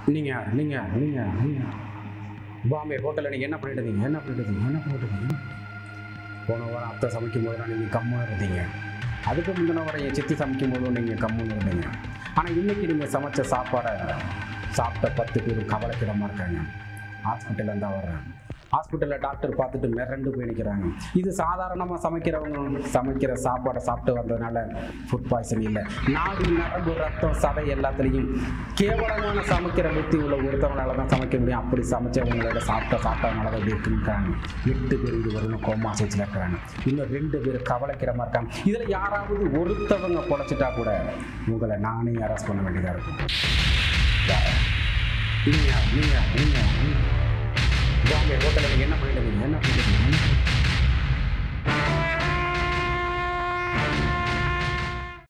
நீங்கள் நீங்கள் நீங்கள் நீங்கள் பாம்பே ஹோட்டலில் நீங்கள் என்ன பண்ணிட்டு இருந்தீங்க என்ன பண்ணிட்டு இருந்தீங்க என்ன பண்ணிட்டு இருந்தீங்க போன வாரம் அத்தை சமைக்கும் போதெல்லாம் நீங்கள் கம்முன்னு இருந்தீங்க அதுக்கு முந்தின வாரம் என் சித்தி சமைக்கும் போதும் நீங்கள் கம்முன்னு இருந்தீங்க ஆனால் இன்னைக்கு நீங்கள் சமைச்ச சாப்பாடை சாப்பிட்ட பத்து பேர் கவலைக்கிடமாக இருக்காங்க ஹாஸ்பிட்டலில் இருந்தால் வர்றேன் ஹாஸ்பிட்டலில் டாக்டர் பார்த்துட்டு மிரண்டு போய் நிற்கிறாங்க இது சாதாரணமாக சமைக்கிறவங்க சமைக்கிற சாப்பாடை சாப்பிட்டு வந்ததுனால ஃபுட் பாய்சன் இல்லை நாடு நரம்பு ரத்தம் சதை எல்லாத்துலேயும் கேவலமான சமைக்கிற புத்தி உள்ள ஒருத்தவங்களால தான் சமைக்க முடியும் அப்படி சமைச்சவங்களோட சாப்பிட்ட சாப்பிட்டவங்களால தான் இப்படி இருக்குன்றாங்க எட்டு பேர் இது வரணும் கோமா ஸ்டேஜில் இருக்கிறாங்க இன்னும் ரெண்டு பேர் கவலைக்கிடமா இருக்காங்க இதில் யாராவது ஒருத்தவங்க பொழைச்சிட்டா கூட உங்களை நானே அரெஸ்ட் பண்ண வேண்டியதாக இருக்கும் நீங்க நீங்க நீங்க பாம்பே ஹோட்டலில் நீங்கள் என்ன பண்ணிட்டு இருக்கீங்க என்ன பண்ணிட்டு இருக்கீங்க